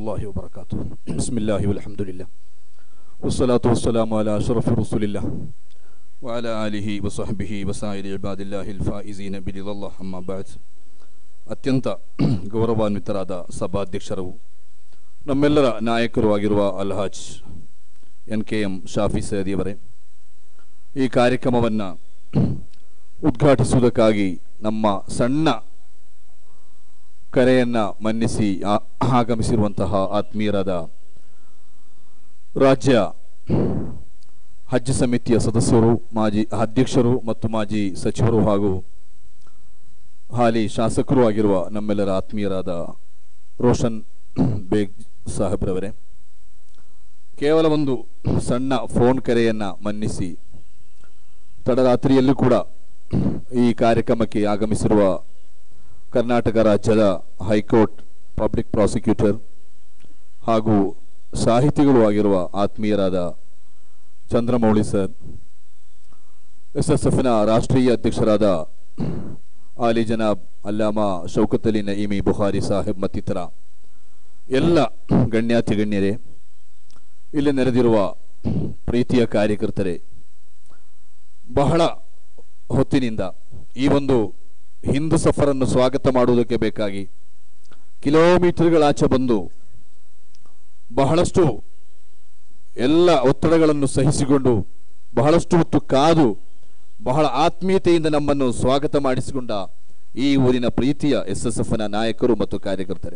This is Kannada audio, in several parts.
الله وبركاته بسم الله والحمد لله والصلاة والسلام على أشرف رسول الله وعلى آله وصحبه وسائر عباد الله الفائزين برضا الله أما بعد ಅತ್ಯಂತ ಗೌರವಾನ್ವಿತರಾದ ಸಭಾಧ್ಯಕ್ಷರು ನಮ್ಮೆಲ್ಲರ ನಾಯಕರು ಆಗಿರುವ Alhaj N K M Shafi ಸೈದಿಯವರೇ ಈ ಕಾರ್ಯಕ್ರಮವನ್ನು ಉದ್ಘಾಟಿಸುವುದಕ್ಕಾಗಿ ನಮ್ಮ ಸಣ್ಣ ಕರೆಯನ್ನು ಮನ್ನಿಸಿ ಆ- ಆಗಮಿಸಿರುವಂತಹ ಆತ್ಮೀಯರಾದ ರಾಜ್ಯ ಹಜ್ ಸಮಿತಿಯ ಸದಸ್ಯರು ಮಾಜಿ ಅಧ್ಯಕ್ಷರು ಮತ್ತು ಮಾಜಿ ಸಚಿವರು ಹಾಗೂ ಹಾಲಿ ಶಾಸಕರು ಆಗಿರುವ ನಮ್ಮೆಲ್ಲರ ಆತ್ಮೀಯರಾದ ರೋಷನ್ ಬೇಗ್ ಸಾಹೇಬ್ರವರೇ ಕೇವಲ ಒಂದು ಸಣ್ಣ ಫೋನ್ ಕರೆಯನ್ನು ಮನ್ನಿಸಿ ತಡರಾತ್ರಿಯಲ್ಲೂ ಕೂಡ ಈ ಕಾರ್ಯಕ್ರಮಕ್ಕೆ ಆಗಮಿಸಿರುವ ಕರ್ನಾಟಕ ರಾಜ್ಯದ ಹೈಕೋರ್ಟ್ ಪಬ್ಲಿಕ್ ಪ್ರಾಸಿಕ್ಯೂಟರ್ ಹಾಗೂ ಸಾಹಿತಿಗಳು ಆಗಿರುವ ಆತ್ಮೀಯರಾದ ಚಂದ್ರಮೌಳಿ ಸರ್ ಎಸ್ ಎಸ್ ಎಫ್ನ ರಾಷ್ಟ್ರೀಯ ಅಧ್ಯಕ್ಷರಾದ ಆಲಿ ಜನಾಬ್ ಅಲ್ಲಾಮಾ ಶೌಕತ್ ಅಲಿ ನঈಮಿ ಬುಖಾರಿ ಸಾಹೇಬ್ ಮತ್ತಿತರ ಎಲ್ಲ ಗಣ್ಯಾತಿ ಗಣ್ಯರೇ ಇಲ್ಲಿ ನೆರೆದಿರುವ ಪ್ರೀತಿಯ ಕಾರ್ಯಕರ್ತರೇ ಬಹಳ ಹೊತ್ತಿನಿಂದ ಈ ಒಂದು ಹಿಂದೂ ಸಫರನ್ನು ಸ್ವಾಗತ ಮಾಡುವುದಕ್ಕೆ ಬೇಕಾಗಿ ಕಿಲೋಮೀಟರ್ಗಳಾಚೆ ಬಂದು ಬಹಳಷ್ಟು ಎಲ್ಲ ಒತ್ತಡಗಳನ್ನು ಸಹಿಸಿಕೊಂಡು ಬಹಳಷ್ಟು ಹೊತ್ತು ಕಾದು ಬಹಳ ಆತ್ಮೀಯತೆಯಿಂದ ನಮ್ಮನ್ನು ಸ್ವಾಗತ ಮಾಡಿಸಿಕೊಂಡ ಈ ಊರಿನ ಪ್ರೀತಿಯ ಎಸ್ ಎಸ್ ಎಫ್ನ ನಾಯಕರು ಮತ್ತು ಕಾರ್ಯಕರ್ತರೇ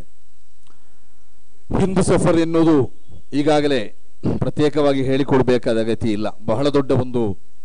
ಹಿಂದೂ ಸಫರ್ ಎನ್ನುವುದು ಈಗಾಗಲೇ ಪ್ರತ್ಯೇಕವಾಗಿ ಹೇಳಿಕೊಡ್ಬೇಕಾದ ಅಗತ್ಯ ಇಲ್ಲ ಬಹಳ ದೊಡ್ಡ ಒಂದು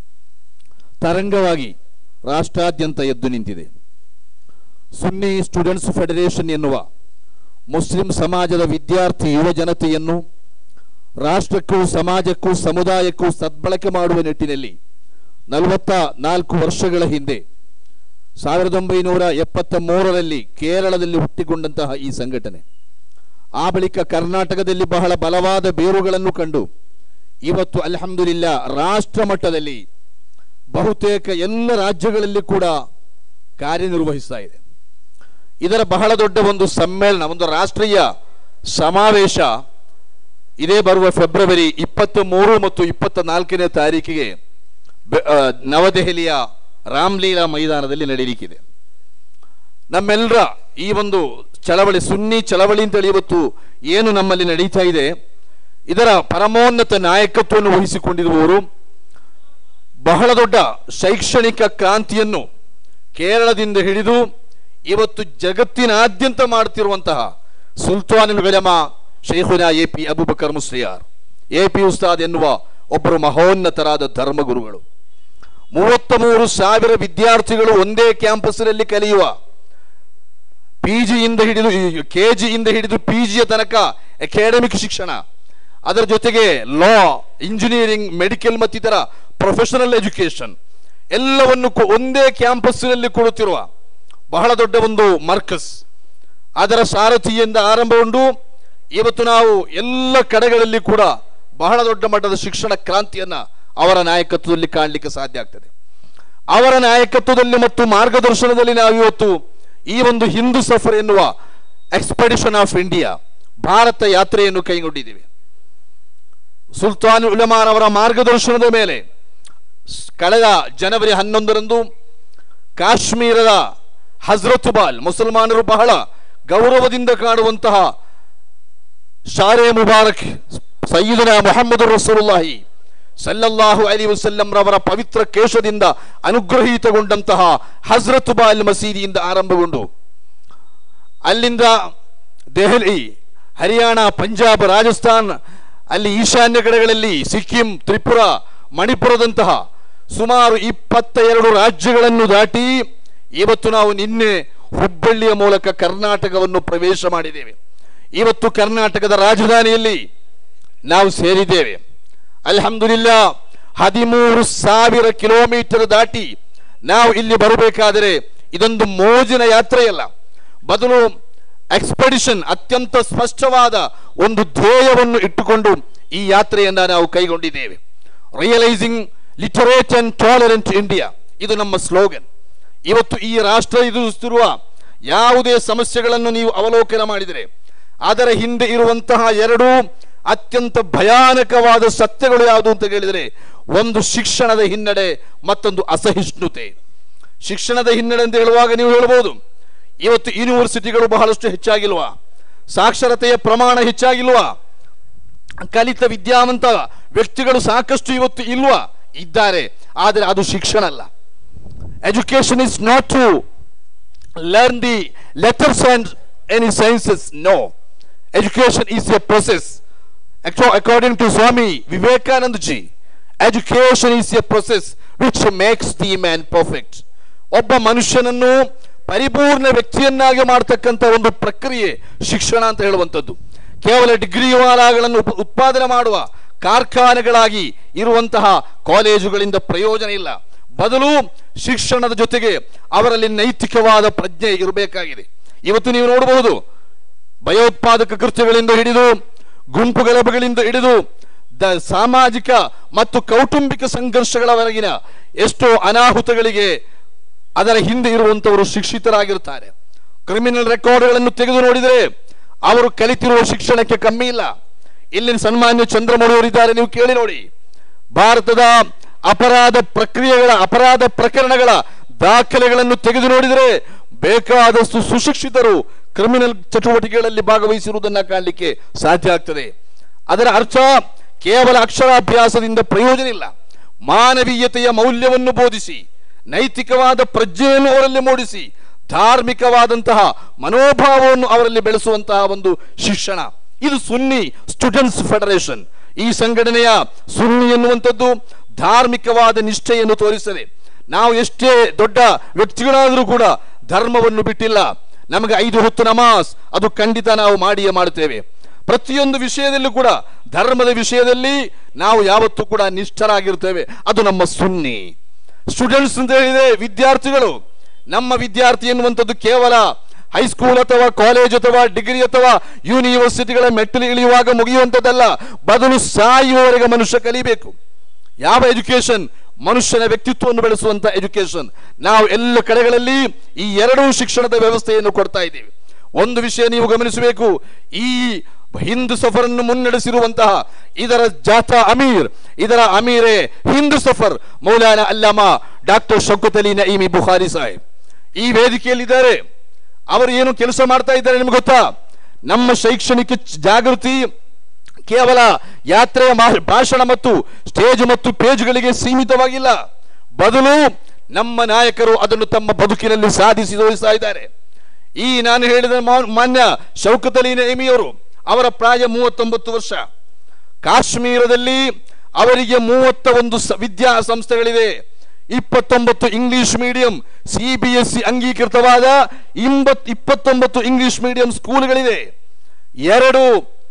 ತರಂಗವಾಗಿ ರಾಷ್ಟ್ರಾದ್ಯಂತ ಎದ್ದು ನಿಂತಿದೆ ಸುನ್ನಿ ಸ್ಟೂಡೆಂಟ್ಸ್ ಫೆಡರೇಷನ್ ಎನ್ನುವ ಮುಸ್ಲಿಂ ಸಮಾಜದ ವಿದ್ಯಾರ್ಥಿ ಯುವ ಜನತೆಯನ್ನು ರಾಷ್ಟ್ರಕ್ಕೂ ಸಮಾಜಕ್ಕೂ ಸಮುದಾಯಕ್ಕೂ ಸದ್ಬಳಕೆ ಮಾಡುವ ನಿಟ್ಟಿನಲ್ಲಿ ನಲವತ್ತ ನಾಲ್ಕು ವರ್ಷಗಳ ಹಿಂದೆ ಸಾವಿರದ ಒಂಬೈನೂರ ಎಪ್ಪತ್ತ ಮೂರರಲ್ಲಿ ಕೇರಳದಲ್ಲಿ ಹುಟ್ಟಿಕೊಂಡಂತಹ ಈ ಸಂಘಟನೆ ಆ ಬಳಿಕ ಕರ್ನಾಟಕದಲ್ಲಿ ಬಹಳ ಬಲವಾದ ಬೇರುಗಳನ್ನು ಕಂಡು ಇವತ್ತು ಅಲ್ಹಮ್ದುಲಿಲ್ಲ ರಾಷ್ಟ್ರ ಮಟ್ಟದಲ್ಲಿ ಬಹುತೇಕ ಎಲ್ಲ ರಾಜ್ಯಗಳಲ್ಲಿ ಕೂಡ ಕಾರ್ಯನಿರ್ವಹಿಸ್ತಾ ಇದೆ ಇದರ ಬಹಳ ದೊಡ್ಡ ಒಂದು ಸಮ್ಮೇಳನ ಒಂದು ರಾಷ್ಟ್ರೀಯ ಸಮಾವೇಶ ಇದೇ ಬರುವ ಫೆಬ್ರವರಿ ಇಪ್ಪತ್ತ ಮೂರು ಮತ್ತು ಇಪ್ಪತ್ತ ನಾಲ್ಕನೇ ತಾರೀಕಿಗೆ ಬೆ- ಆ, ನವದೆಹಲಿಯ ರಾಮ್ಲೀಲಾ ಮೈದಾನದಲ್ಲಿ ನಡೆಯಲಿಕ್ಕಿದೆ ನಮ್ಮೆಲ್ಲರ ಈ ಒಂದು ಚಳವಳಿ ಸುನ್ನಿ ಚಳವಳಿ ಅಂತೇಳಿ ಇವತ್ತು ಏನು ನಮ್ಮಲ್ಲಿ ನಡೀತಾ ಇದೆ ಇದರ ಪರಮೋನ್ನತ ನಾಯಕತ್ವವನ್ನು ವಹಿಸಿಕೊಂಡಿರುವವರು ಬಹಳ ದೊಡ್ಡ ಶೈಕ್ಷಣಿಕ ಕ್ರಾಂತಿಯನ್ನು ಕೇರಳದಿಂದ ಹಿಡಿದು ಇವತ್ತು ಜಗತ್ತಿನಾದ್ಯಂತ ಮಾಡುತ್ತಿರುವಂತಹ Sultan Ulama Shaikhuna A P Abubakar Musliyar A P Ustad ಎನ್ನುವ ಒಬ್ಬರು ಮಹೋನ್ನತರಾದ ಧರ್ಮಗುರುಗಳು ಮೂವತ್ತ ಮೂರು ಸಾವಿರ ವಿದ್ಯಾರ್ಥಿಗಳು ಒಂದೇ ಕ್ಯಾಂಪಸ್ನಲ್ಲಿ ಕಲಿಯುವ ಪಿ ಜಿಯಿಂದ ಹಿಡಿದು ಕೆ ಜಿಯಿಂದ ಹಿಡಿದು ಪಿ ಜಿಯ ತನಕ ಅಕಾಡೆಮಿಕ್ ಶಿಕ್ಷಣ ಅದರ ಜೊತೆಗೆ ಲಾ ಇಂಜಿನಿಯರಿಂಗ್ ಮೆಡಿಕಲ್ ಮತ್ತಿತರ ಪ್ರೊಫೆಷನಲ್ ಎಜುಕೇಶನ್ ಎಲ್ಲವನ್ನು ಕೊ- ಒಂದೇ ಕ್ಯಾಂಪಸ್ನಲ್ಲಿ ಕೊಡುತ್ತಿರುವ ಬಹಳ ದೊಡ್ಡ ಒಂದು ಮರ್ಕಸ್ ಅದರ ಸಾರಥಿಯಿಂದ ಆರಂಭಗೊಂಡು ಇವತ್ತು ನಾವು ಎಲ್ಲ ಕಡೆಗಳಲ್ಲಿ ಕೂಡ ಬಹಳ ದೊಡ್ಡ ಮಟ್ಟದ ಶಿಕ್ಷಣ ಕ್ರಾಂತಿಯನ್ನ ಅವರ ನಾಯಕತ್ವದಲ್ಲಿ ಕಾಣಲಿಕ್ಕೆ ಸಾಧ್ಯ ಆಗ್ತದೆ ಅವರ ನಾಯಕತ್ವದಲ್ಲಿ ಮತ್ತು ಮಾರ್ಗದರ್ಶನದಲ್ಲಿ ನಾವು ಇವತ್ತು ಈ ಒಂದು ಹಿಂದೂ ಸಫರ್ ಎನ್ನುವ ಎಕ್ಸ್ಪೆಡಿಷನ್ ಆಫ್ ಇಂಡಿಯಾ ಭಾರತ ಯಾತ್ರೆಯನ್ನು ಕೈಗೊಂಡಿದ್ದೇವೆ ಸುಲ್ತಾನ್ ಉಲಮಾನ್ ಅವರ ಮಾರ್ಗದರ್ಶನದ ಮೇಲೆ ಸ್- ಕಳೆದ ಜನವರಿ ಹನ್ನೊಂದರಂದು ಕಾಶ್ಮೀರದ ಹಜ್ರತ್ ಬಾಲ್ ಮುಸಲ್ಮಾನರು ಬಹಳ ಗೌರವದಿಂದ ಕಾಣುವಂತಹ ಶಾರೆ ಮುಬಾರಕ್ ಸಯ್ಯಿದನ ಮೊಹಮ್ಮದ್ ರಸೂಲುಲ್ಲಾಹಿ ಸಲ್ಲಲ್ಲಾಹು ಅಲಿ ವಸಲ್ಲಂ ರವರ ಪವಿತ್ರ ಕೇಶದಿಂದ ಅನುಗ್ರಹೀತಗೊಂಡಂತಹ ಹಜ್ರತ್ ಬಾಲ್ ಮಸೀದಿಯಿಂದ ಆರಂಭಗೊಂಡು ಅಲ್ಲಿಂದ ದೆಹಲಿ ಹರಿಯಾಣ ಪಂಜಾಬ್ ರಾಜಸ್ಥಾನ್ ಅಲ್ಲಿ ಈಶಾನ್ಯ ಕಡೆಗಳಲ್ಲಿ ಸಿಕ್ಕಿಂ ತ್ರಿಪುರ ಮಣಿಪುರದಂತಹ ಸುಮಾರು ಇಪ್ಪತ್ತ ಎರಡು ರಾಜ್ಯಗಳನ್ನು ದಾಟಿ ಇವತ್ತು ನಾವು ನಿನ್ನೆ ಹುಬ್ಬಳ್ಳಿಯ ಮೂಲಕ ಕರ್ನಾಟಕವನ್ನು ಪ್ರವೇಶ ಮಾಡಿದ್ದೇವೆ ಇವತ್ತು ಕರ್ನಾಟಕದ ರಾಜಧಾನಿಯಲ್ಲಿ ನಾವು ಸೇರಿದ್ದೇವೆ ಅಲ್ಹಮ್ದುಲಿಲ್ಲಾ ಹದಿಮೂರು ಸಾವಿರ ಕಿಲೋಮೀಟರ್ ದಾಟಿ ನಾವು ಇಲ್ಲಿ ಬರಬೇಕಾದರೆ ಇದೊಂದು ಮೋಜಿನ ಯಾತ್ರೆಯಲ್ಲ ಬದಲು ಎಕ್ಸ್ಪೆಡಿಷನ್ ಅತ್ಯಂತ ಸ್ಪಷ್ಟವಾದ ಒಂದು ಧ್ಯೇಯವನ್ನು ಇಟ್ಟುಕೊಂಡು ಈ ಯಾತ್ರೆಯನ್ನ ನಾವು ಕೈಗೊಂಡಿದ್ದೇವೆ realising literate and tolerant India ಇದು ನಮ್ಮ ಸ್ಲೋಗನ್ ಇವತ್ತು ಈ ರಾಷ್ಟ್ರ ಎದುರಿಸುತ್ತಿರುವ ಯಾವುದೇ ಸಮಸ್ಯೆಗಳನ್ನು ನೀವು ಅವಲೋಕನ ಮಾಡಿದರೆ ಅದರ ಹಿಂದೆ ಇರುವಂತಹ ಎರಡು ಅತ್ಯಂತ ಭಯಾನಕವಾದ ಸತ್ಯಗಳು ಯಾವುದು ಅಂತ ಹೇಳಿದರೆ ಒಂದು ಶಿಕ್ಷಣದ ಹಿನ್ನಡೆ ಮತ್ತೊಂದು ಅಸಹಿಷ್ಣುತೆ ಶಿಕ್ಷಣದ ಹಿನ್ನಡೆ ಅಂತ ಹೇಳುವಾಗ ನೀವು ಹೇಳ್ಬೋದು ಇವತ್ತು ಯೂನಿವರ್ಸಿಟಿಗಳು ಬಹಳಷ್ಟು ಹೆಚ್ಚಾಗಿಲ್ವಾ ಸಾಕ್ಷರತೆಯ ಪ್ರಮಾಣ ಹೆಚ್ಚಾಗಿಲ್ವಾ ಕಲಿತ ವಿದ್ಯಾವಂತ ವ್ಯಕ್ತಿಗಳು ಸಾಕಷ್ಟು ಇವತ್ತು ಇಲ್ವಾ ಇದ್ದಾರೆ ಆದರೆ ಅದು ಶಿಕ್ಷಣ ಅಲ್ಲ education is not to learn the letters and any sciences. No. Education is a process. Actu- According to Swami Vivekananda ji, education is a process which makes the man perfect. ಒಬ್ಬ ಮನುಷ್ಯನನ್ನು ಪರಿಪೂರ್ಣ ವ್ಯಕ್ತಿಯನ್ನಾಗಿ ಮಾಡ್ತಕ್ಕಂಥ ಒಂದು ಪ್ರಕ್ರಿಯೆ ಶಿಕ್ಷಣ ಅಂತ ಹೇಳುವಂಥದ್ದು ಕೇವಲ ಡಿಗ್ರಿ ವಾಲಾಗಳನ್ನು ಉಪ- ಉತ್ಪಾದನೆ ಮಾಡುವ ಕಾರ್ಖಾನೆಗಳಾಗಿ ಇರುವಂತಹ ಕಾಲೇಜುಗಳಿಂದ ಪ್ರಯೋಜನ ಇಲ್ಲ ಬದಲು ಶಿಕ್ಷಣದ ಜೊತೆಗೆ ಅವರಲ್ಲಿ ನೈತಿಕವಾದ ಪ್ರಜ್ಞೆ ಇರಬೇಕಾಗಿದೆ ಇವತ್ತು ನೀವು ನೋಡಬಹುದು ಭಯೋತ್ಪಾದಕ ಕೃತ್ಯಗಳಿಂದ ಹಿಡಿದು ಗುಂಪು ಗಲಭೆಗಳಿಂದ ಹಿಡಿದು ದ ಸಾಮಾಜಿಕ ಮತ್ತು ಕೌಟುಂಬಿಕ ಸಂಘರ್ಷಗಳವರೆಗಿನ ಎಷ್ಟೋ ಅನಾಹುತಗಳಿಗೆ ಅದರ ಹಿಂದೆ ಇರುವಂತವರು ಶಿಕ್ಷಿತರಾಗಿರುತ್ತಾರೆ ಕ್ರಿಮಿನಲ್ ರೆಕಾರ್ಡ್ಗಳನ್ನು ತೆಗೆದು ನೋಡಿದರೆ ಅವರು ಕಲಿತಿರುವ ಶಿಕ್ಷಣಕ್ಕೆ ಕಮ್ಮಿ ಇಲ್ಲ ಇಲ್ಲಿನ ಸನ್ಮಾನ್ಯ ಚಂದ್ರಮೌಳಿಯವರಿದ್ದಾರೆ ನೀವು ಕೇಳಿ ನೋಡಿ ಭಾರತದ ಅಪರಾಧ ಪ್ರಕ್ರಿಯೆಗಳ ಅಪರಾಧ ಪ್ರಕರಣಗಳ ದಾಖಲೆಗಳನ್ನು ತೆಗೆದು ನೋಡಿದರೆ ಬೇಕಾದಷ್ಟು ಸುಶಿಕ್ಷಿತರು ಕ್ರಿಮಿನಲ್ ಚಟುವಟಿಕೆಗಳಲ್ಲಿ ಭಾಗವಹಿಸಿರುವುದನ್ನು ಕಾಣಲಿಕ್ಕೆ ಸಾಧ್ಯ ಆಗ್ತದೆ ಅದರ ಅರ್ಥ ಕೇವಲ ಅಕ್ಷರಾಭ್ಯಾಸದಿಂದ ಪ್ರಯೋಜನ ಇಲ್ಲ ಮಾನವೀಯತೆಯ ಮೌಲ್ಯವನ್ನು ಬೋಧಿಸಿ ನೈತಿಕವಾದ ಪ್ರಜ್ಞೆಯನ್ನು ಅವರಲ್ಲಿ ಮೂಡಿಸಿ ಧಾರ್ಮಿಕವಾದಂತಹ ಮನೋಭಾವವನ್ನು ಅವರಲ್ಲಿ ಬೆಳೆಸುವಂತಹ ಒಂದು ಶಿಕ್ಷಣ ಇದು ಸುನ್ನಿ ಸ್ಟೂಡೆಂಟ್ಸ್ ಫೆಡರೇಷನ್ ಈ ಸಂಘಟನೆಯ ಸುನ್ನಿ ಎನ್ನುವಂಥದ್ದು ಧಾರ್ಮಿಕವಾದ ನಿಷ್ಠೆಯನ್ನು ತೋರಿಸದೆ ನಾವು ಎಷ್ಟೇ ದೊಡ್ಡ ವ್ಯಕ್ತಿಗಳಾದರೂ ಕೂಡ ಧರ್ಮವನ್ನು ಬಿಟ್ಟಿಲ್ಲ ನಮಗೆ ಐದು ಹೊತ್ತು ನಮಾಸ್ ಅದು ಖಂಡಿತ ನಾವು ಮಾಡಿಯೇ ಮಾಡುತ್ತೇವೆ ಪ್ರತಿಯೊಂದು ವಿಷಯದಲ್ಲೂ ಕೂಡ ಧರ್ಮದ ವಿಷಯದಲ್ಲಿ ನಾವು ಯಾವತ್ತೂ ಕೂಡ ನಿಷ್ಠರಾಗಿರ್ತೇವೆ ಅದು ನಮ್ಮ ಸುನ್ನಿ ಸ್ಟೂಡೆಂಟ್ಸ್ ಅಂತ ಹೇಳಿದ್ರೆ ವಿದ್ಯಾರ್ಥಿಗಳು ನಮ್ಮ ವಿದ್ಯಾರ್ಥಿ ಎನ್ನುವಂಥದ್ದು ಕೇವಲ ಹೈಸ್ಕೂಲ್ ಅಥವಾ ಕಾಲೇಜ್ ಅಥವಾ ಡಿಗ್ರಿ ಅಥವಾ ಯೂನಿವರ್ಸಿಟಿಗಳ ಮೆಟ್ಟಲು ಇಳಿಯುವಾಗ ಮುಗಿಯುವಂಥದ್ದಲ್ಲ ಬದಲು ಸಾಯುವವರೆಗೆ ಮನುಷ್ಯ ಕಲಿಬೇಕು ಯಾವ ಎಜುಕೇಶನ್ ಮನುಷ್ಯನ ವ್ಯಕ್ತಿತ್ವವನ್ನು ಬೆಳೆಸುವಂತ ಎಜುಕೇಶನ್ ನಾವು ಎಲ್ಲ ಕಡೆಗಳಲ್ಲಿ ಈ ಎರಡೂ ಶಿಕ್ಷಣದ ವ್ಯವಸ್ಥೆಯನ್ನು ಕೊಡ್ತಾ ಇದ್ದೇವೆ ಒಂದು ವಿಷಯ ನೀವು ಗಮನಿಸಬೇಕು ಈ ಹಿಂದೂ ಸಫರನ್ನು ಮುನ್ನಡೆಸಿರುವಂತಹ ಇದರ ಜಾಥಾ ಅಮೀರ್ ಇದರ ಅಮೀರೇ ಹಿಂದೂ ಸಫರ್ ಮೌಲಾನ ಅಲ್ಲಾಮ ಡಾಕ್ಟರ್ ಶೌಕತ್ ಅಲಿ ನঈಮಿ ಬುಖಾರಿ ಸಾಹೇಬ್ ಈ ವೇದಿಕೆಯಲ್ಲಿದ್ದಾರೆ ಅವರು ಏನು ಕೆಲಸ ಮಾಡ್ತಾ ಇದ್ದಾರೆ ನಿಮ್ಗೆ ಗೊತ್ತಾ ನಮ್ಮ ಶೈಕ್ಷಣಿಕ ಚ- ಜಾಗೃತಿ ಕೇವಲ ಯಾತ್ರೆಯ ಮಾ- ಭಾಷಣ ಮತ್ತು ಸ್ಟೇಜ್ ಮತ್ತು ಪೇಜ್ಗಳಿಗೆ ಸೀಮಿತವಾಗಿಲ್ಲ ಬದಲು ನಮ್ಮ ನಾಯಕರು ಅದನ್ನು ತಮ್ಮ ಬದುಕಿನಲ್ಲಿ ಸಾಧಿಸಿ ತೋರಿಸ್ತಾ ಇದ್ದಾರೆ ಈ ನಾನು ಹೇಳಿದ ಮಾ- ಮಾನ್ಯ ಶೌಕತ್ ಅಲಿ ನೇಮಿಯವರು ಅವರ ಪ್ರಾಯ ಮೂವತ್ತೊಂಬತ್ತು ವರ್ಷ ಕಾಶ್ಮೀರದಲ್ಲಿ ಅವರಿಗೆ ಮೂವತ್ತ ಒಂದು ಸ- ವಿದ್ಯಾ ಸಂಸ್ಥೆಗಳಿದೆ ಇಪ್ಪತ್ತೊಂಬತ್ತು English medium C B S C ಅಂಗೀಕೃತವಾದ ಇಂಬತ್ ಇಪ್ಪತ್ತೊಂಬತ್ತು ಇಂಗ್ಲಿಷ್ ಮೀಡಿಯಂ ಸ್ಕೂಲ್ಗಳಿದೆ ಎರಡು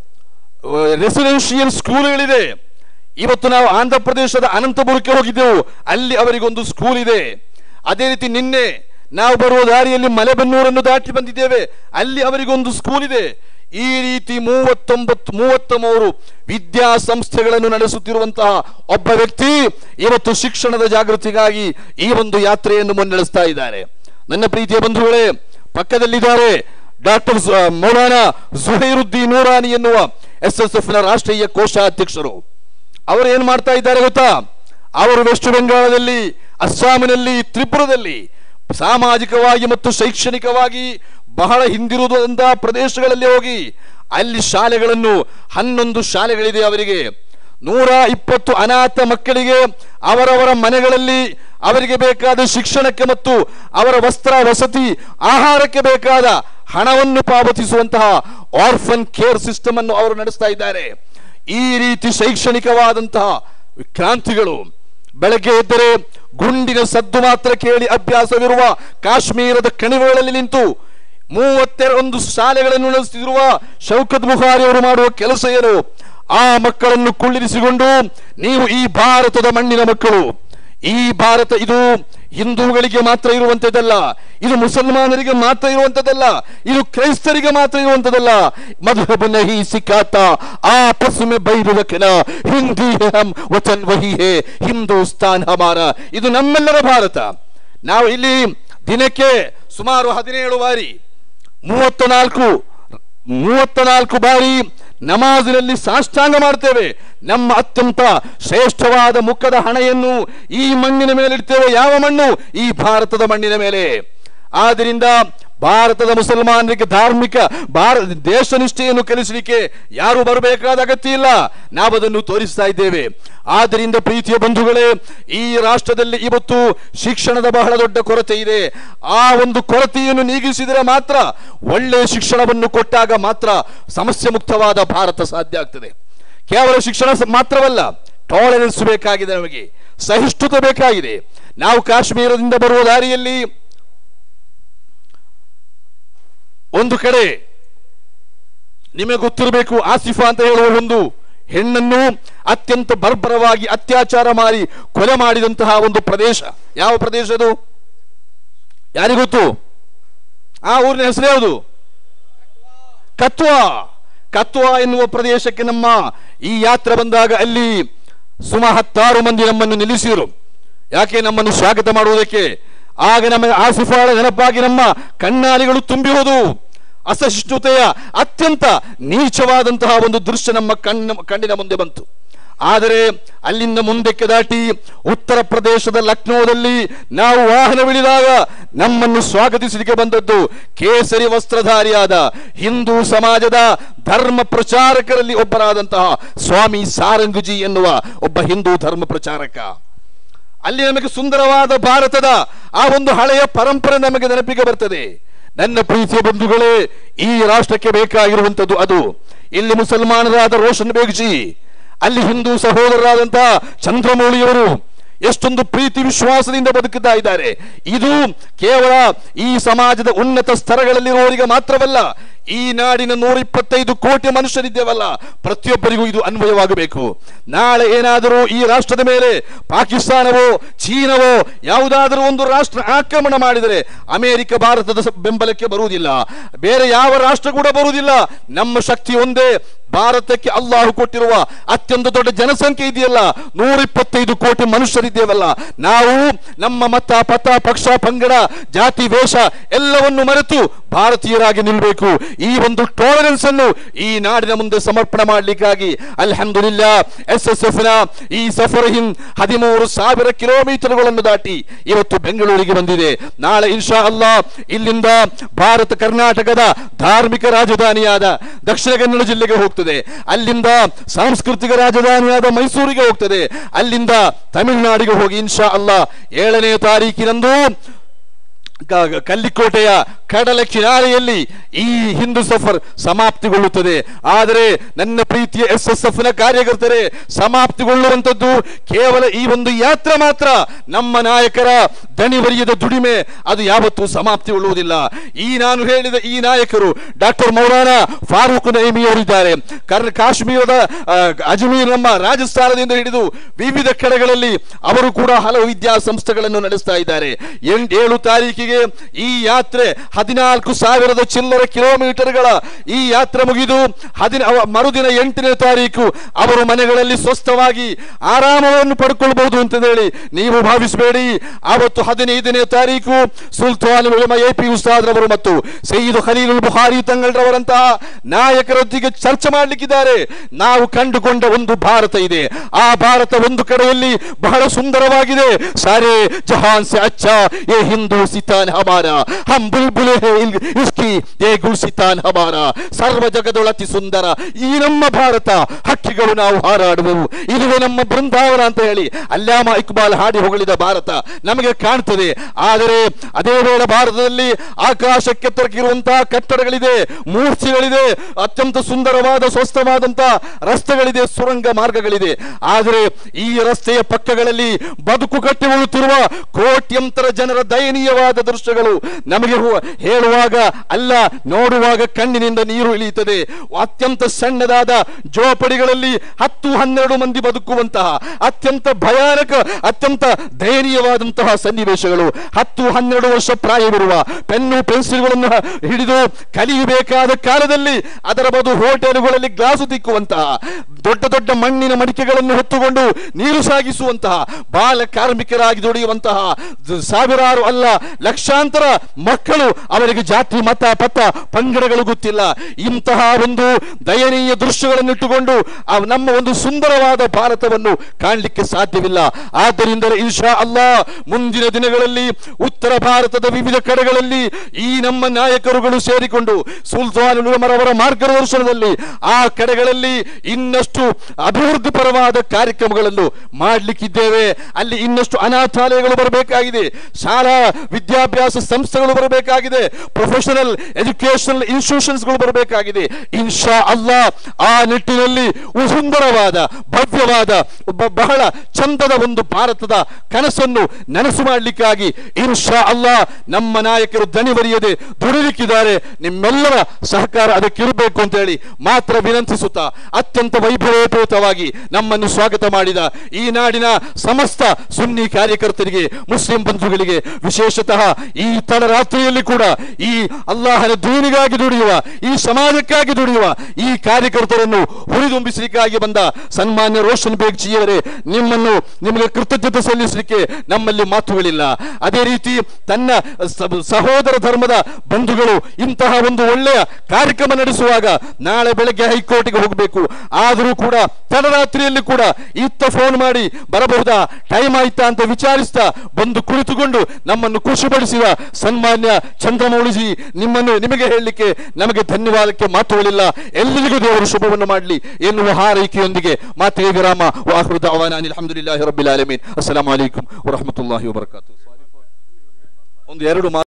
ರೆಸಿಡೆನ್ಷಿಯಲ್ ಸ್ಕೂಲ್ಗಳಿದೆ ಇವತ್ತು ನಾವು ಆಂಧ್ರ ಪ್ರದೇಶದ ಅನಂತಪುರಕ್ಕೆ ಹೋಗಿದ್ದೆವು ಅಲ್ಲಿ ಅವರಿಗೊಂದು ಸ್ಕೂಲ್ ಇದೆ ಅದೇ ರೀತಿ ನಿನ್ನೆ ನಾವು ಬರುವ ದಾರಿಯಲ್ಲಿ ಮಲೆಬೆನ್ನೂರನ್ನು ದಾಟಿ ಬಂದಿದ್ದೇವೆ ಅಲ್ಲಿ ಅವರಿಗೊಂದು ಸ್ಕೂಲ್ ಇದೆ ಈ ರೀತಿ ಮೂವತ್ತೊಂಬತ್ತು ಮೂವತ್ತ ಮೂರು ವಿದ್ಯಾಸಂಸ್ಥೆಗಳನ್ನು ನಡೆಸುತ್ತಿರುವಂತಹ ಒಬ್ಬ ವ್ಯಕ್ತಿ ಇವತ್ತು ಶಿಕ್ಷಣದ ಜಾಗೃತಿಗಾಗಿ ಈ ಒಂದು ಯಾತ್ರೆಯನ್ನು ಮುನ್ನಡೆಸ್ತಾ ಇದ್ದಾರೆ ನನ್ನ ಪ್ರೀತಿಯ ಬಂಧುಗಳೇ ಪಕ್ಕದಲ್ಲಿದ್ದಾರೆ ಡಾಕ್ಟರ್ ಮೌಲಾನಾ ಜುಹೈರುದ್ದೀನ್ ನೂರಾನಿ ಎನ್ನುವ ಎಸ್ ಎಸ್ ಎಫ್ ನ ರಾಷ್ಟ್ರೀಯ ಕೋಶಾಧ್ಯಕ್ಷರು ಅವರು ಏನ್ ಮಾಡ್ತಾ ಇದ್ದಾರೆ ಗೊತ್ತಾ ಅವರು ವೆಸ್ಟ್ ಬೆಂಗಾಳದಲ್ಲಿ ಅಸ್ಸಾಮಿನಲ್ಲಿ ತ್ರಿಪುರದಲ್ಲಿ ಸಾಮಾಜಿಕವಾಗಿ ಮತ್ತು ಶೈಕ್ಷಣಿಕವಾಗಿ ಬಹಳ ಹಿಂದಿರುವಂತಹ ಪ್ರದೇಶಗಳಲ್ಲಿ ಹೋಗಿ ಅಲ್ಲಿ ಶಾಲೆಗಳನ್ನು ಹನ್ನೊಂದು ಶಾಲೆಗಳಿದೆ ಅವರಿಗೆ ನೂರ ಇಪ್ಪತ್ತು ಅನಾಥ ಮಕ್ಕಳಿಗೆ ಅವರವರ ಮನೆಗಳಲ್ಲಿ ಅವರಿಗೆ ಬೇಕಾದ ಶಿಕ್ಷಣಕ್ಕೆ ಮತ್ತು ಅವರ ವಸ್ತ್ರ ವಸತಿ ಆಹಾರಕ್ಕೆ ಬೇಕಾದ ಹಣವನ್ನು ಪಾವತಿಸುವಂತಹ ಆರ್ಫನ್ ಕೇರ್ ಸಿಸ್ಟಮ್ ಅನ್ನು ಅವರು ನಡೆಸ್ತಾ ಇದ್ದಾರೆ ಈ ರೀತಿ ಶೈಕ್ಷಣಿಕವಾದಂತಹ ಕ್ರಾಂತಿಗಳು ಬೆಳಗ್ಗೆ ಎದ್ದರೆ ಗುಂಡಿನ ಸದ್ದು ಮಾತ್ರ ಕೇಳಿ ಅಭ್ಯಾಸವಿರುವ ಕಾಶ್ಮೀರದ ಕಣಿವೆಗಳಲ್ಲಿ ನಿಂತು ಮೂವತ್ತೆರಡು ಶಾಲೆಗಳನ್ನು ನಡೆಸುತ್ತಿರುವ ಶೌಕತ್ ಬುಖಾರಿ ಅವರು ಮಾಡುವ ಕೆಲಸ ಏನು ಆ ಮಕ್ಕಳನ್ನು ಕುಳ್ಳಿರಿಸಿಕೊಂಡು ನೀವು ಈ ಭಾರತದ ಮಣ್ಣಿನ ಮಕ್ಕಳು ಈ ಭಾರತ ಇದು ಹಿಂದೂಗಳಿಗೆ ಮಾತ್ರ ಇರುವಂತದ್ದಲ್ಲ ಇದು ಮುಸಲ್ಮಾನರಿಗೆ ಮಾತ್ರ ಇರುವಂತದ್ದಲ್ಲ ಇದು ಕ್ರೈಸ್ತರಿಗೆ ಮಾತ್ರ ಇರುವಂತದ್ದಲ್ಲ ಮಧುಬ ನಹಿ ಸಿಕ್ಕಾತ ಆಪಸ್ ಮೇ ಬೈರು ರಖನ ಹಿಂದಿ ಹೇ ಹಮ್ ವಚನ್ ವಹಿ ಹೇ ಹಿಂದೂಸ್ತಾನ್ ಹಮಾರ ಇದು ನಮ್ಮೆಲ್ಲರ ಭಾರತ ನಾವು ಇಲ್ಲಿ ದಿನಕ್ಕೆ ಸುಮಾರು ಹದಿನೇಳು ಬಾರಿ ಮೂವತ್ತ ನಾಲ್ಕು ಮೂವತ್ತ ನಾಲ್ಕು ಬಾರಿ ನಮಾಜಿನಲ್ಲಿ ಸಾಷ್ಟಾಂಗ ಮಾಡ್ತೇವೆ ನಮ್ಮ ಅತ್ಯಂತ ಶ್ರೇಷ್ಠವಾದ ಮುಖದ ಹಣೆಯನ್ನು ಈ ಮಣ್ಣಿನ ಮೇಲೆ ಇಡ್ತೇವೆ ಯಾವ ಮಣ್ಣು ಈ ಭಾರತದ ಮಣ್ಣಿನ ಮೇಲೆ ಆದ್ದರಿಂದ ಭಾರತದ ಮುಸಲ್ಮಾನರಿಗೆ ಧಾರ್ಮಿಕ ಭಾರತ ದೇಶ ನಿಷ್ಠೆಯನ್ನು ಕಲಿಸಲಿಕ್ಕೆ ಯಾರು ಬರಬೇಕಾದ ಅಗತ್ಯ ಇಲ್ಲ ನಾವು ಅದನ್ನು ತೋರಿಸ್ತಾ ಇದ್ದೇವೆ ಆದ್ದರಿಂದ ಪ್ರೀತಿಯ ಬಂಧುಗಳೇ ಈ ರಾಷ್ಟ್ರದಲ್ಲಿ ಇವತ್ತು ಶಿಕ್ಷಣದ ಬಹಳ ದೊಡ್ಡ ಕೊರತೆ ಇದೆ ಆ ಒಂದು ಕೊರತೆಯನ್ನು ನೀಗಿಸಿದರೆ ಮಾತ್ರ ಒಳ್ಳೆಯ ಶಿಕ್ಷಣವನ್ನು ಕೊಟ್ಟಾಗ ಮಾತ್ರ ಸಮಸ್ಯೆ ಮುಕ್ತವಾದ ಭಾರತ ಸಾಧ್ಯ ಆಗ್ತದೆ ಕೇವಲ ಶಿಕ್ಷಣ ಸ- ಮಾತ್ರವಲ್ಲ ಟಾಲರೆನ್ಸ್ ಬೇಕಾಗಿದೆ ನಮಗೆ ಸಹಿಷ್ಣುತೆ ಬೇಕಾಗಿದೆ ನಾವು ಕಾಶ್ಮೀರದಿಂದ ಬರುವ ದಾರಿಯಲ್ಲಿ ಒಂದು ಕಡೆ ನಿಮಗೆ ಗೊತ್ತಿರಬೇಕು ಆಸಿಫಾ ಅಂತ ಹೇಳುವ ಒಂದು ಹೆಣ್ಣನ್ನು ಅತ್ಯಂತ ಬರ್ಬರವಾಗಿ ಅತ್ಯಾಚಾರ ಮಾಡಿ ಕೊಲೆ ಮಾಡಿದಂತಹ ಒಂದು ಪ್ರದೇಶ ಯಾವ ಪ್ರದೇಶ ಅದು ಯಾರಿಗೊತ್ತು ಆ ಊರಿನ ಹೆಸರು ಯಾವುದು ಕತ್ವಾ ಕತ್ವಾ ಎನ್ನುವ ಪ್ರದೇಶಕ್ಕೆ ನಮ್ಮ ಈ ಯಾತ್ರೆ ಬಂದಾಗ ಅಲ್ಲಿ ಸುಮ ಹತ್ತಾರು ಮಂದಿ ನಮ್ಮನ್ನು ನಿಲ್ಲಿಸಿದರು ಯಾಕೆ ನಮ್ಮನ್ನು ಸ್ವಾಗತ ಮಾಡುವುದಕ್ಕೆ ಆಗ ನಮ್ಮ ಆಸಿಫಾಳ ನೆನಪಾಗಿ ನಮ್ಮ ಕಣ್ಣಾಲಿಗಳು ತುಂಬಿ ಹೋದವು ಅಸಹಿಷ್ಣುತೆಯ ಅತ್ಯಂತ ನೀಚವಾದಂತಹ ಒಂದು ದೃಶ್ಯ ನಮ್ಮ ಕಣ್ಣ ಕಣ್ಣಿನ ಮುಂದೆ ಬಂತು ಆದರೆ ಅಲ್ಲಿಂದ ಮುಂದಕ್ಕೆ ದಾಟಿ ಉತ್ತರ ಪ್ರದೇಶದ ಲಕ್ನೋದಲ್ಲಿ ನಾವು ವಾಹನವಿಳಿದಾಗ ನಮ್ಮನ್ನು ಸ್ವಾಗತಿಸಲಿಕ್ಕೆ ಬಂದದ್ದು ಕೇಸರಿ ವಸ್ತ್ರಧಾರಿಯಾದ ಹಿಂದೂ ಸಮಾಜದ ಧರ್ಮ ಪ್ರಚಾರಕರಲ್ಲಿ ಒಬ್ಬರಾದಂತಹ ಸ್ವಾಮಿ ಸಾರಂಗುಜಿ ಎನ್ನುವ ಒಬ್ಬ ಹಿಂದೂ ಧರ್ಮ ಪ್ರಚಾರಕ ಅಲ್ಲಿ ನಮಗೆ ಸುಂದರವಾದ ಭಾರತದ ಆ ಒಂದು ಹಳೆಯ ಪರಂಪರೆ ನಮಗೆ ನೆನಪಿಗೆ ಬರ್ತದೆ ನನ್ನ ಪ್ರೀತಿಯ ಬಂಧುಗಳೇ ಈ ರಾಷ್ಟ್ರಕ್ಕೆ ಬೇಕಾಗಿರುವಂಥದ್ದು ಅದು ಇಲ್ಲಿ ಮುಸಲ್ಮಾನರಾದ ರೋಷನ್ ಬೇಗ್ಜಿ ಅಲ್ಲಿ ಹಿಂದೂ ಸಹೋದರರಾದಂತಹ ಚಂದ್ರಮೌಳಿಯವರು ಎಷ್ಟೊಂದು ಪ್ರೀತಿ ವಿಶ್ವಾಸದಿಂದ ಬದುಕುತ್ತಾ ಇದ್ದಾರೆ ಇದು ಕೇವಲ ಈ ಸಮಾಜದ ಉನ್ನತ ಸ್ತರಗಳಲ್ಲಿರುವವರಿಗೆ ಮಾತ್ರವಲ್ಲ ಈ ನಾಡಿನ ನೂರ ಇಪ್ಪತ್ತೈದು ಕೋಟಿ ಮನುಷ್ಯರಿದ್ದೇವಲ್ಲ ಪ್ರತಿಯೊಬ್ಬರಿಗೂ ಇದು ಅನ್ವಯವಾಗಬೇಕು ನಾಳೆ ಏನಾದರೂ ಈ ರಾಷ್ಟ್ರದ ಮೇಲೆ ಪಾಕಿಸ್ತಾನವೋ ಚೀನವೋ ಯಾವುದಾದರೂ ಒಂದು ರಾಷ್ಟ್ರ ಆಕ್ರಮಣ ಮಾಡಿದರೆ ಅಮೆರಿಕ ಭಾರತದ ಸ- ಬೆಂಬಲಕ್ಕೆ ಬರುವುದಿಲ್ಲ ಬೇರೆ ಯಾವ ರಾಷ್ಟ್ರ ಕೂಡ ಬರುವುದಿಲ್ಲ ನಮ್ಮ ಶಕ್ತಿ ಒಂದೇ ಭಾರತಕ್ಕೆ ಅಲ್ಲಾಹು ಕೊಟ್ಟಿರುವ ಅತ್ಯಂತ ದೊಡ್ಡ ಜನಸಂಖ್ಯೆ ಇದೆಯಲ್ಲ ನೂರ ಇಪ್ಪತ್ತೈದು ಕೋಟಿ ಮನುಷ್ಯರಿದ್ದೇವಲ್ಲ ನಾವು ನಮ್ಮ ಮತ ಪಥ ಪಕ್ಷ ಪಂಗಡ ಜಾತಿ ವೇಷ ಎಲ್ಲವನ್ನು ಮರೆತು ಭಾರತೀಯರಾಗಿ ನಿಲ್ಲಬೇಕು ಈ ಒಂದು ಟಾಲರೆನ್ಸ್ ಅನ್ನು ಈ ನಾಡಿನ ಮುಂದೆ ಸಮರ್ಪಣೆ ಮಾಡಲಿಕ್ಕಾಗಿ ಅಲ್ಹಮ್ದುಲಿಲ್ಲಾ ಎಸ್ ಎಸ್ ಎಫ್ ನ ಈ ಸಫರ್ ಹಿಂದ್ ಹದಿಮೂರು ಸಾವಿರ ಕಿಲೋಮೀಟರ್ಗಳನ್ನು ದಾಟಿ ಇವತ್ತು ಬೆಂಗಳೂರಿಗೆ ಬಂದಿದೆ ನಾಳೆ ಇನ್ಶಾ ಅಲ್ಲಾ ಇಲ್ಲಿಂದ ಭಾರತ ಕರ್ನಾಟಕದ ಧಾರ್ಮಿಕ ರಾಜಧಾನಿಯಾದ ದಕ್ಷಿಣ ಕನ್ನಡ ಜಿಲ್ಲೆಗೆ ಹೋಗ್ತದೆ ಅಲ್ಲಿಂದ ಸಾಂಸ್ಕೃತಿಕ ರಾಜಧಾನಿಯಾದ ಮೈಸೂರಿಗೆ ಹೋಗ್ತದೆ ಅಲ್ಲಿಂದ ತಮಿಳುನಾಡಿಗೆ ಹೋಗಿ ಇನ್ಶಾ ಅಲ್ಲಾ ಏಳನೇ ತಾರೀಕಿನಂದು ಕ- ಕಲ್ಲಿಕೋಟೆಯ ಕಡಲ ಕಿನಾರೆಯಲ್ಲಿ ಈ ಹಿಂದೂ ಸಫರ್ ಸಮಾಪ್ತಿಗೊಳ್ಳುತ್ತದೆ ಆದರೆ ನನ್ನ ಪ್ರೀತಿಯ ಎಸ್ ಎಸ್ ಎಫ್ ನ ಕಾರ್ಯಕರ್ತರೆ ಸಮಾಪ್ತಿಗೊಳ್ಳುವಂಥದ್ದು ಕೇವಲ ಈ ಒಂದು ಯಾತ್ರೆ ಮಾತ್ರ ನಮ್ಮ ನಾಯಕರ ದಣಿವರಿಯದ ದುಡಿಮೆ ಅದು ಯಾವತ್ತೂ ಸಮಾಪ್ತಿಗೊಳ್ಳುವುದಿಲ್ಲ ಈ ನಾನು ಹೇಳಿದ ಈ ನಾಯಕರು ಡಾಕ್ಟರ್ ಮೌಲಾನಾ ಫಾರೂಕ್ ನೈಮಿ ಅವರಿದ್ದಾರೆ ಕರ್ ಕಾಶ್ಮೀರದ ಆ, ಅಜ್ಮೀರ್ ನಮ್ಮ ರಾಜಸ್ಥಾನದಿಂದ ಹಿಡಿದು ವಿವಿಧ ಕಡೆಗಳಲ್ಲಿ ಅವರು ಕೂಡ ಹಲವು ವಿದ್ಯಾಸಂಸ್ಥೆಗಳನ್ನು ನಡೆಸ್ತಾ ಇದ್ದಾರೆ ಎಂಟ್ ಏಳು ತಾರೀಕಿಗೆ ಈ ಯಾತ್ರೆ ಹದಿನಾಲ್ಕು ಸಾವಿರದ ಚಿಲ್ಲರೆ ಕಿಲೋಮೀಟರ್ಗಳ ಈ ಯಾತ್ರೆ ಮುಗಿದು ಹದಿನ ಅವ- ಮರುದಿನ ಎಂಟನೇ ತಾರೀಕು ಅವರು ಮನೆಗಳಲ್ಲಿ ಸ್ವಸ್ಥವಾಗಿ ಆರಾಮವನ್ನು ಪಡ್ಕೊಳ್ಬಹುದು ಅಂತ ಹೇಳಿ ನೀವು ಭಾವಿಸಬೇಡಿ ಆವತ್ತು ಹದಿನೈದನೇ ತಾರೀಕು ಸುಲ್ತಾನ್ ಉಲಮ ಎ ಪಿ ಉಸ್ತಾದ್ರವರು ಮತ್ತು ಸಯ್ಯಿದ್ ಖಲೀಲುಲ್ ಬುಖಾರಿ ತಂಗಳ್ರವರಂತಹ ನಾಯಕರೊಂದಿಗೆ ಚರ್ಚೆ ಮಾಡಲಿಕ್ಕಿದ್ದಾರೆ ನಾವು ಕಂಡುಕೊಂಡ ಒಂದು ಭಾರತ ಇದೆ ಆ ಭಾರತ ಒಂದು ಕಡೆಯಲ್ಲಿ ಬಹಳ ಸುಂದರವಾಗಿದೆ ಸಾರೆ ಜಹಾನ್ ಸೆ ಅಚ್ಚಾ ಯೇ ಹಿಂದೂ ಸಿತಾನ್ ಹಮಾರ ಹಮ್ ಬುಲ್ಬುಲೆ ಹೇ ಇಲ್- ಇಸ್ಕಿ ಯೇ ಗುಲ್ಸಿತಾನ್ ಹಮಾರ ಸರ್ವ ಜಗದೊಳತಿ ಸುಂದರ ಈ ನಮ್ಮ ಭಾರತ ಹಕ್ಕಿಗಳು ನಾವು ಹಾರಾಡುವೆವು ಇದುವೇ ನಮ್ಮ ಬೃಂದಾವನ ಅಂತ ಹೇಳಿ ಅಲ್ಲಾಮ ಇಕ್ಬಾಲ್ ಹಾಡಿ ಹೊಗಳಿದ ಭಾರತ ನಮಗೆ ಕಾಣ್ತದೆ ಆದರೆ ಅದೇ ವೇಳೆ ಭಾರತದಲ್ಲಿ ಆಕಾಶಕ್ಕೆ ತರಕಿರುವಂತಹ ಕಟ್ಟಡಗಳಿದೆ ಮೂರ್ತಿಗಳಿದೆ ಅತ್ಯಂತ ಸುಂದರವಾದ ಸ್ವಸ್ಥವಾದಂತಹ ರಸ್ತೆಗಳಿದೆ ಸುರಂಗ ಮಾರ್ಗಗಳಿದೆ ಆದರೆ ಈ ರಸ್ತೆಯ ಪಕ್ಕಗಳಲ್ಲಿ ಬದುಕು ಕಟ್ಟಿಕೊಳ್ಳುತ್ತಿರುವ ಕೋಟ್ಯಂತರ ಜನರ ದಯನೀಯವಾದ ದೃಶ್ಯಗಳು ನಮಗೆ ಹು- ಹೇಳುವಾಗ ಅಲ್ಲ ನೋಡುವಾಗ ಕಣ್ಣಿನಿಂದ ನೀರು ಇಳಿಯುತ್ತದೆ ಅತ್ಯಂತ ಸಣ್ಣದಾದ ಜೋಪಡಿಗಳಲ್ಲಿ ಹತ್ತು ಹನ್ನೆರಡು ಮಂದಿ ಬದುಕುವಂತಹ ಅತ್ಯಂತ ಭಯಾನಕ ಅತ್ಯಂತ ದಯನೀಯವಾದಂತಹ ಸನ್ನಿವೇಶಗಳು ಹತ್ತು ಹನ್ನೆರಡು ವರ್ಷ ಪ್ರಾಯವಿರುವ ಪೆನ್ನು ಪೆನ್ಸಿಲ್ಗಳನ್ನು ಹ- ಹಿಡಿದು ಕಲಿಯಬೇಕಾದ ಕಾಲದಲ್ಲಿ ಅದರ ಬದು ಹೋಟೆಲುಗಳಲ್ಲಿ ಗ್ಲಾಸು ತಿಕ್ಕುವಂತಹ ದೊಡ್ಡ ದೊಡ್ಡ ಮಣ್ಣಿನ ಮಡಿಕೆಗಳನ್ನು ಹೊತ್ತುಕೊಂಡು ನೀರು ಸಾಗಿಸುವಂತಹ ಬಾಲ ಕಾರ್ಮಿಕರಾಗಿ ದುಡಿಯುವಂತಹ ದ- ಸಾವಿರಾರು ಅಲ್ಲ ಲಕ್ಷಾಂತರ ಮಕ್ಕಳು ಅವರಿಗೆ ಜಾತಿ ಮತ ಪಥ ಪಂಗಡಗಳು ಗೊತ್ತಿಲ್ಲ ಇಂತಹ ಒಂದು ದಯನೀಯ ದೃಶ್ಯಗಳನ್ನಿಟ್ಟುಕೊಂಡು ಆ ನಮ್ಮ ಒಂದು ಸುಂದರವಾದ ಭಾರತವನ್ನು ಕಾಣಲಿಕ್ಕೆ ಸಾಧ್ಯವಿಲ್ಲ ಆದ್ದರಿಂದ ಇನ್ಶಾ ಅಲ್ಲಾ ಮುಂದಿನ ದಿನಗಳಲ್ಲಿ ಉತ್ತರ ಭಾರತದ ವಿವಿಧ ಕಡೆಗಳಲ್ಲಿ ಈ ನಮ್ಮ ನಾಯಕರುಗಳು ಸೇರಿಕೊಂಡು ಸುಲ್ತಾನ್ ಉಮರವರ ಮಾರ್ಗದರ್ಶನದಲ್ಲಿ ಆ ಕಡೆಗಳಲ್ಲಿ ಇನ್ನಷ್ಟು ಅಭಿವೃದ್ಧಿ ಪರವಾದ ಕಾರ್ಯಕ್ರಮಗಳನ್ನು ಮಾಡಲಿಕ್ಕಿದ್ದೇವೆ ಅಲ್ಲಿ ಇನ್ನಷ್ಟು ಅನಾಥಾಲಯಗಳು ಬರಬೇಕಾಗಿದೆ ಶಾಲಾ ವಿದ್ಯಾಭ್ಯಾಸ ಸಂಸ್ಥೆಗಳು ಬರಬೇಕಾಗಿದೆ ಪ್ರೊಫೆಷನಲ್ ಎಜುಕೇಶನಲ್ ಇನ್ಸ್ಟಿಟ್ಯೂಷನ್ಸ್ಗಳು ಬರಬೇಕಾಗಿದೆ ಇನ್ಶಾ ಅಲ್ಲಾ ಆ ನಿಟ್ಟಿನಲ್ಲಿ ಒಂದು ಸುಂದರವಾದ ಭವ್ಯವಾದ ಒಬ್ಬ ಬಹಳ ಚಂದದ ಒಂದು ಭಾರತದ ಕನಸನ್ನು ನನಸು ಮಾಡಲಿಕ್ಕಾಗಿ ಇನ್ಶಾ ಅಲ್ಲಾ ನಮ್ಮ ನಾಯಕರು ದಣಿವರಿಯದೆ ದುಡಿಲಿಕ್ಕಿದ್ದಾರೆ ನಿಮ್ಮೆಲ್ಲರ ಸಹಕಾರ ಅದಕ್ಕಿರಬೇಕು ಅಂತ ಹೇಳಿ ಮಾತ್ರ ವಿನಂತಿಸುತ್ತಾ ಅತ್ಯಂತ ವೈಭವೋಪೇತವಾಗಿ ನಮ್ಮನ್ನು ಸ್ವಾಗತ ಮಾಡಿದ ಈ ನಾಡಿನ ಸಮಸ್ತ ಸುನ್ನಿ ಕಾರ್ಯಕರ್ತರಿಗೆ ಮುಸ್ಲಿಂ ಬಂಧುಗಳಿಗೆ ವಿಶೇಷತಃ ಈ ತಡರಾತ್ರಿಯಲ್ಲಿ ಕೂಡ ಈ ಅಲ್ಲಾಹನ ದೂನಿಗಾಗಿ ದುಡಿಯುವ ಈ ಸಮಾಜಕ್ಕಾಗಿ ದುಡಿಯುವ ಈ ಕಾರ್ಯಕರ್ತರನ್ನು ಹುರಿದುಂಬಿಸಲಿಕ್ಕಾಗಿ ಬಂದ ಸನ್ಮಾನ್ಯ ರೋಷನ್ ಬೇಗ್ ಜಿಯವರೇ ನಿಮ್ಮನ್ನು ನಿಮಗೆ ಕೃತಜ್ಞತೆ ಸಲ್ಲಿಸಲಿಕ್ಕೆ ನಮ್ಮಲ್ಲಿ ಮಾತುಗಳಿಲ್ಲ ಅದೇ ರೀತಿ ತನ್ನ ಸ- ಸಹೋದರ ಧರ್ಮದ ಬಂಧುಗಳು ಇಂತಹ ಒಂದು ಒಳ್ಳೆಯ ಕಾರ್ಯಕ್ರಮ ನಡೆಸುವಾಗ ನಾಳೆ ಬೆಳಗ್ಗೆ ಹೈಕೋರ್ಟ್ಗೆ ಹೋಗಬೇಕು ಆದರೂ ಕೂಡ ತಡರಾತ್ರಿಯಲ್ಲಿ ಕೂಡ ಇತ್ತ ಫೋನ್ ಮಾಡಿ ಬರಬಹುದಾ ಟೈಮ್ ಆಯ್ತಾ ಅಂತ ವಿಚಾರಿಸ್ತಾ ಬಂದು ಕುಳಿತುಕೊಂಡು ನಮ್ಮನ್ನು ಖುಷಿಪಡಿಸಿದ ಸನ್ಮಾನ್ಯ ಚಂದ್ರಮೌಳಿಜಿ ನಿಮ್ಮನ್ನು ನಿಮಗೆ ಹೇಳಲಿಕ್ಕೆ ನಮಗೆ ಧನ್ಯವಾದಕ್ಕೆ ಮಾತುಗಳಿಲ್ಲ ಎಲ್ಲರಿಗೂ ದೇವರು ಶುಭವನ್ನು ಮಾಡಲಿ ಎನ್ನುವ ಹಾರೈಕೆಯೊಂದಿಗೆ ಮಾತಿಗೆ ವಿರಾಮ ವಾಹೃದ ಅವಾನ ಅಲ್ಹಮ್ದುಲಿಲ್ಲಾಹಿ ರಬ್ಬಿಲ್ ಆಲಮೀನ್ ಅಸ್ಸಲಾಮು ಅಲೈಕುಂ ವರಹಮತುಲ್ಲಾಹಿ ವಬರಕಾತು ಒಂದು ಎರಡು ಮಾತು